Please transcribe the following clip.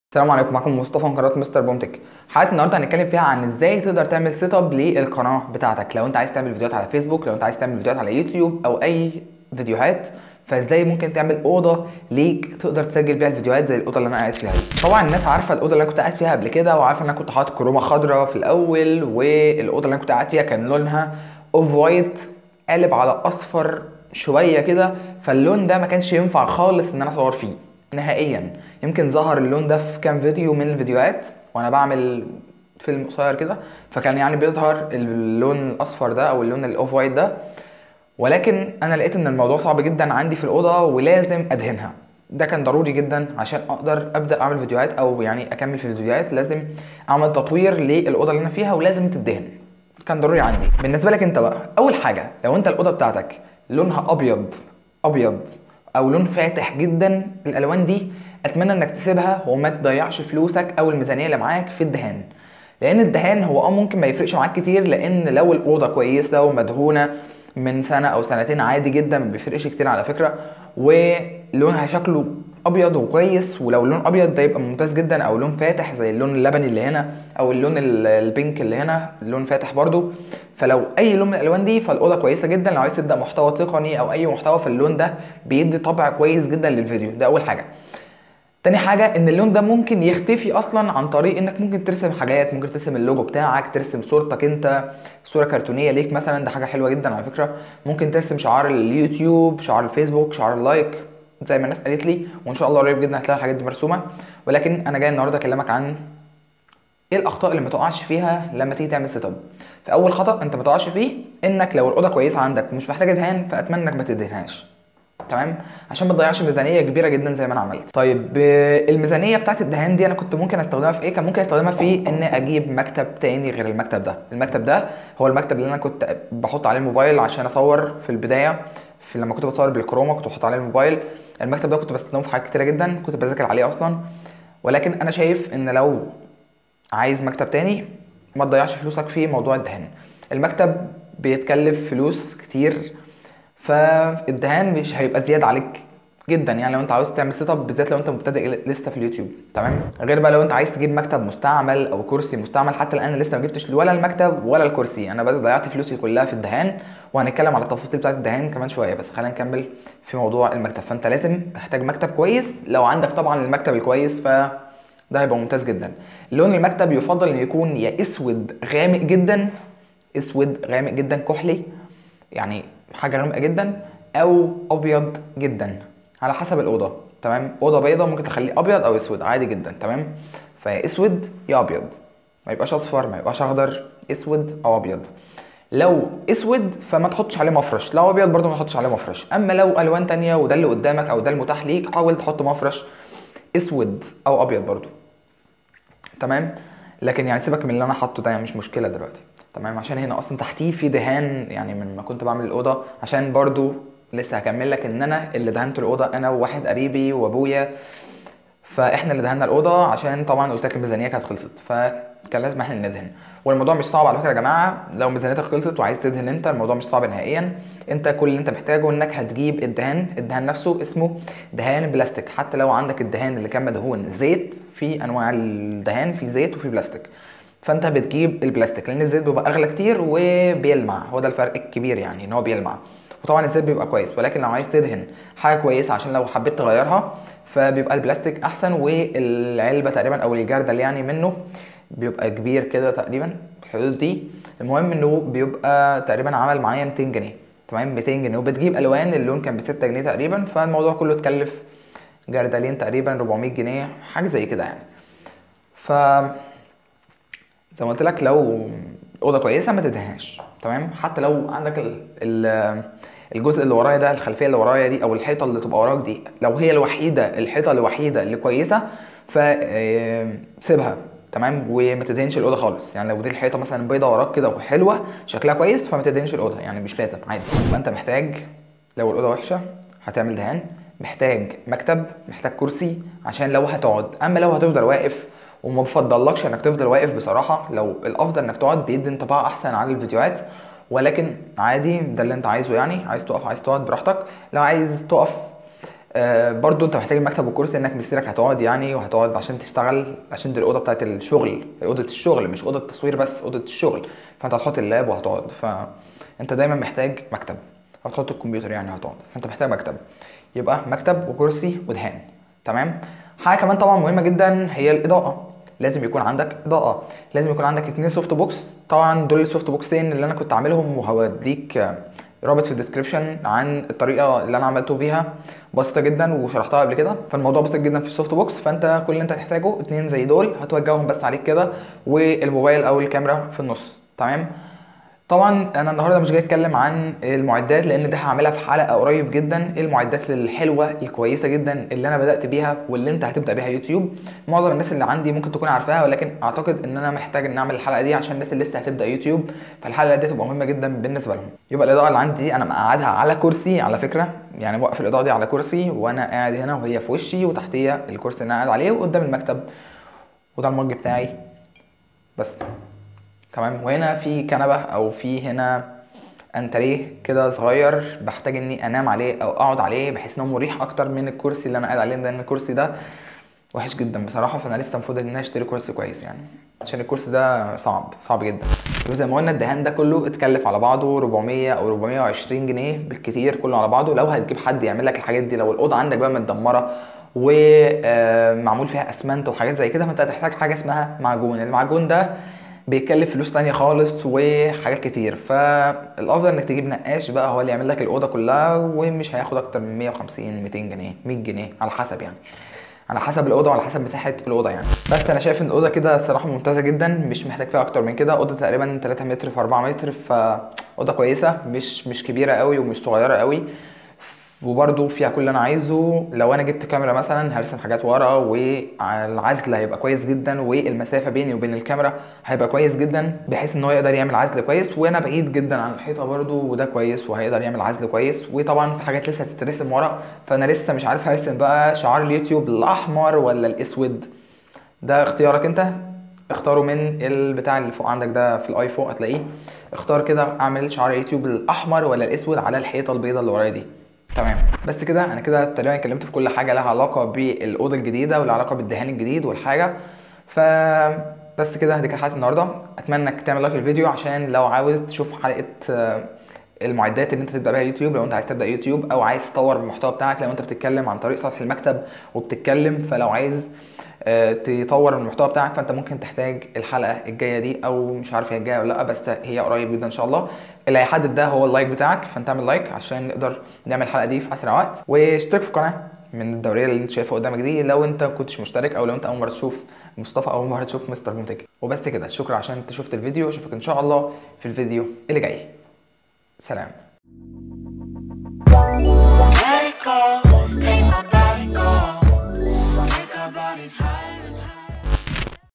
السلام عليكم معكم مصطفى من قناه مستر بومتك حلقه النهارده هنتكلم فيها عن ازاي تقدر تعمل سيت اب للقناه بتاعتك لو انت عايز تعمل فيديوهات على فيسبوك لو انت عايز تعمل فيديوهات على يوتيوب او اي فيديوهات فازاي ممكن تعمل اوضه ليك تقدر تسجل بيها الفيديوهات زي الاوضه اللي انا قاعد فيها دي. طبعا الناس عارفه الاوضه اللي انا كنت قاعد فيها قبل كده وعارفه ان انا كنت حاطط كرومه خضراء في الاول والاوضه اللي انا كنت قاعد فيها كان لونها اوف وايت قالب على اصفر شويه كده فاللون ده ما كانش ينفع خالص ان انا اصور فيه نهائيا يمكن ظهر اللون ده في كام فيديو من الفيديوهات وانا بعمل فيلم قصير كده فكان يعني بيظهر اللون الاصفر ده او اللون الاوف وايت ده ولكن انا لقيت ان الموضوع صعب جدا عندي في الاوضه ولازم ادهنها ده كان ضروري جدا عشان اقدر ابدا اعمل فيديوهات او يعني اكمل في الفيديوهات لازم اعمل تطوير للاوضه اللي انا فيها ولازم تدهن كان ضروري عندي بالنسبه لك انت بقى اول حاجه لو انت الاوضه بتاعتك لونها ابيض ابيض او لون فاتح جدا الالوان دي اتمنى انك تسيبها وما تضيعش فلوسك او الميزانيه اللي معاك في الدهان لان الدهان هو اه ممكن ما يفرقش معاك كتير لان لو الاوضه كويسه ومدهونه من سنه او سنتين عادي جدا ما بيفرقش كتير على فكره ولونها شكله ابيض وكويس ولو اللون ابيض ده يبقى ممتاز جدا او لون فاتح زي اللون اللبني اللي هنا او اللون ال- البينك اللي هنا لون فاتح برضو فلو اي لون من الالوان دي فالاوضه كويسه جدا لو عايز تبدا محتوى تقني او اي محتوى فاللون ده بيدي طبع كويس جدا للفيديو ده اول حاجه تاني حاجة ان اللون ده ممكن يختفي اصلا عن طريق انك ممكن ترسم حاجات ممكن ترسم اللوجو بتاعك ترسم صورتك انت صورة كرتونية ليك مثلا ده حاجة حلوة جدا على فكرة ممكن ترسم شعار اليوتيوب شعار الفيسبوك شعار اللايك زي ما الناس قالت لي وان شاء الله قريب جدا هتلاقي الحاجات دي مرسومة ولكن انا جاي النهارده اكلمك عن ايه الاخطاء اللي ما تقعش فيها لما تيجي تعمل سيت اب فاول خطا انت ما تقعش فيه انك لو الاوضه كويسه عندك ومش محتاجه دهان فاتمنى انك ما تدهنهاش تمام عشان ما تضيعش ميزانيه كبيره جدا زي ما انا عملت طيب آه، الميزانيه بتاعت الدهان دي انا كنت ممكن استخدمها في ايه كان ممكن استخدمها في ان اجيب مكتب تاني غير المكتب ده المكتب ده هو المكتب اللي انا كنت بحط عليه الموبايل عشان اصور في البدايه في لما كنت بصور بالكروما كنت بحط عليه الموبايل المكتب ده كنت بستخدمه في حاجات كتيره جدا كنت بذاكر عليه اصلا ولكن انا شايف ان لو عايز مكتب تاني ما تضيعش فلوسك في موضوع الدهان المكتب بيتكلف فلوس كتير فالدهان مش هيبقى زيادة عليك جدا يعني لو انت عاوز تعمل سيت اب بالذات لو انت مبتدئ لسه في اليوتيوب تمام غير بقى لو انت عايز تجيب مكتب مستعمل او كرسي مستعمل حتى الان لسه ما جبتش ولا المكتب ولا الكرسي انا بس ضيعت فلوسي كلها في الدهان وهنتكلم على التفاصيل بتاعت الدهان كمان شويه بس خلينا نكمل في موضوع المكتب فانت لازم محتاج مكتب كويس لو عندك طبعا المكتب الكويس ف ده هيبقى ممتاز جدا لون المكتب يفضل انه يكون يا اسود غامق جدا اسود غامق جدا كحلي يعني حاجه غامقه جدا او ابيض جدا على حسب الاوضه تمام اوضه بيضه ممكن تخليه ابيض او اسود عادي جدا تمام فيا اسود يا ابيض ما يبقاش اصفر ما يبقاش اخضر اسود او ابيض لو اسود فما تحطش عليه مفرش لو ابيض برضو ما تحطش عليه مفرش اما لو الوان تانية وده اللي قدامك او ده المتاح ليك حاول تحط مفرش اسود او ابيض برضو تمام لكن يعني سيبك من اللي انا حاطه ده يعني مش مشكله دلوقتي تمام عشان هنا اصلا تحتيه في دهان يعني من ما كنت بعمل الاوضه عشان برضو لسه هكمل لك ان انا اللي دهنت الاوضه انا وواحد قريبي وابويا فاحنا اللي دهنا الاوضه عشان طبعا قلت لك الميزانيه كانت خلصت فكان لازم احنا اللي ندهن والموضوع مش صعب على فكره يا جماعه لو ميزانيتك خلصت وعايز تدهن انت الموضوع مش صعب نهائيا انت كل اللي انت محتاجه انك هتجيب الدهان الدهان نفسه اسمه دهان بلاستيك حتى لو عندك الدهان اللي كان مدهون زيت في انواع الدهان في زيت وفي بلاستيك فانت بتجيب البلاستيك لان الزيت بيبقى اغلى كتير وبيلمع هو ده الفرق الكبير يعني ان هو بيلمع وطبعا الزيت بيبقى كويس ولكن لو عايز تدهن حاجه كويسه عشان لو حبيت تغيرها فبيبقى البلاستيك احسن والعلبه تقريبا او الجردل يعني منه بيبقى كبير كده تقريبا في الحدود دي المهم انه بيبقى تقريبا عمل معايا 200 جنيه تمام 200 جنيه وبتجيب الوان اللون كان ب 6 جنيه تقريبا فالموضوع كله اتكلف جردلين تقريبا 400 جنيه حاجه زي كده يعني ف زي ما قلت لك لو اوضه كويسه ما تدهنهاش تمام حتى لو عندك ال ال الجزء اللي ورايا ده الخلفيه اللي ورايا دي او الحيطه اللي تبقى وراك دي لو هي الوحيده الحيطه الوحيده اللي كويسه ف آه، سيبها تمام وما تدهنش الاوضه خالص يعني لو دي الحيطه مثلا بيضه وراك كده وحلوه شكلها كويس فما تدهنش الاوضه يعني مش لازم عادي يبقى انت محتاج لو الاوضه وحشه هتعمل دهان محتاج مكتب محتاج كرسي عشان لو هتقعد اما لو هتفضل واقف وما بفضلكش انك تفضل واقف بصراحه لو الافضل انك تقعد بيدي انطباع احسن عن الفيديوهات ولكن عادي ده اللي انت عايزه يعني عايز تقف عايز تقعد براحتك لو عايز تقف آه برضو انت محتاج المكتب والكرسي انك مسيرك هتقعد يعني وهتقعد عشان تشتغل عشان دي الاوضه بتاعت الشغل اوضه الشغل مش اوضه تصوير بس اوضه الشغل فانت هتحط اللاب وهتقعد فانت دايما محتاج مكتب هتحط الكمبيوتر يعني هتقعد فانت محتاج مكتب يبقى مكتب وكرسي ودهان تمام حاجه كمان طبعا مهمه جدا هي الاضاءه لازم يكون عندك اضاءه لازم يكون عندك اتنين سوفت بوكس طبعا دول السوفت بوكسين اللي انا كنت عاملهم وهوديك رابط في الديسكربشن عن الطريقه اللي انا عملته بيها بسيطه جدا وشرحتها قبل كده فالموضوع بسيط جدا في السوفت بوكس فانت كل اللي انت هتحتاجه اتنين زي دول هتوجههم بس عليك كده والموبايل او الكاميرا في النص تمام طبعا انا النهارده مش جاي اتكلم عن المعدات لان ده هعملها في حلقه قريب جدا المعدات الحلوه الكويسه جدا اللي انا بدات بيها واللي انت هتبدا بيها يوتيوب معظم الناس اللي عندي ممكن تكون عارفاها ولكن اعتقد ان انا محتاج ان اعمل الحلقه دي عشان الناس اللي لسه هتبدا يوتيوب فالحلقه دي تبقى مهمه جدا بالنسبه لهم يبقى الاضاءه اللي عندي انا مقعدها على كرسي على فكره يعني موقف الاضاءه دي على كرسي وانا قاعد هنا وهي في وشي وتحتيه الكرسي اللي انا قاعد عليه وقدام المكتب وده المج بتاعي بس تمام وهنا في كنبه او في هنا انتريه كده صغير بحتاج اني انام عليه او اقعد عليه بحيث ان هو مريح اكتر من الكرسي اللي انا قاعد عليه لان الكرسي ده وحش جدا بصراحه فانا لسه المفروض ان انا اشتري كرسي كويس يعني عشان الكرسي ده صعب صعب جدا وزي ما قلنا الدهان ده كله اتكلف على بعضه 400 او 420 جنيه بالكتير كله على بعضه لو هتجيب حد يعمل لك الحاجات دي لو الاوضه عندك بقى متدمره ومعمول فيها اسمنت وحاجات زي كده فانت هتحتاج حاجه اسمها معجون المعجون ده بيكلف فلوس تانية خالص وحاجات كتير فالافضل انك تجيب نقاش بقى هو اللي يعمل لك الاوضه كلها ومش هياخد اكتر من 150 200 جنيه 100 جنيه على حسب يعني على حسب الاوضه وعلى حسب مساحه الاوضه يعني بس انا شايف ان الاوضه كده الصراحه ممتازه جدا مش محتاج فيها اكتر من كده اوضه تقريبا 3 متر في 4 متر فاوضه كويسه مش مش كبيره قوي ومش صغيره قوي وبرده فيها كل اللي انا عايزه لو انا جبت كاميرا مثلا هرسم حاجات ورا والعزل هيبقى كويس جدا والمسافه بيني وبين الكاميرا هيبقى كويس جدا بحيث ان هو يقدر يعمل عزل كويس وانا بعيد جدا عن الحيطه برده وده كويس وهيقدر يعمل عزل كويس وطبعا في حاجات لسه هتترسم ورا فانا لسه مش عارف هرسم بقى شعار اليوتيوب الاحمر ولا الاسود ده اختيارك انت اختاره من البتاع اللي فوق عندك ده في الايفون هتلاقيه اختار كده اعمل شعار اليوتيوب الاحمر ولا الاسود على الحيطه البيضاء اللي ورايا دي تمام بس كده انا كده تقريبا اتكلمت في كل حاجه لها علاقه بالاوضه الجديده ولها علاقه بالدهان الجديد والحاجه ف بس كده دي كانت حلقه النهارده اتمنى انك تعمل لايك للفيديو عشان لو عاوز تشوف حلقه المعدات اللي انت تبدا بيها يوتيوب لو انت عايز تبدا يوتيوب او عايز تطور المحتوى بتاعك لو انت بتتكلم عن طريق سطح المكتب وبتتكلم فلو عايز تطور المحتوى بتاعك فانت ممكن تحتاج الحلقه الجايه دي او مش عارف هي الجايه ولا لا بس هي قريب جدا ان شاء الله اللي هيحدد ده هو اللايك بتاعك فانت اعمل لايك عشان نقدر نعمل الحلقه دي في اسرع وقت واشترك في القناه من الدوريه اللي انت شايفها قدامك دي لو انت كنتش مشترك او لو انت اول مره تشوف مصطفى اول مره تشوف مستر منتج وبس كده شكرا عشان انت شفت الفيديو اشوفك ان شاء الله في الفيديو اللي جاي سلام Let it go.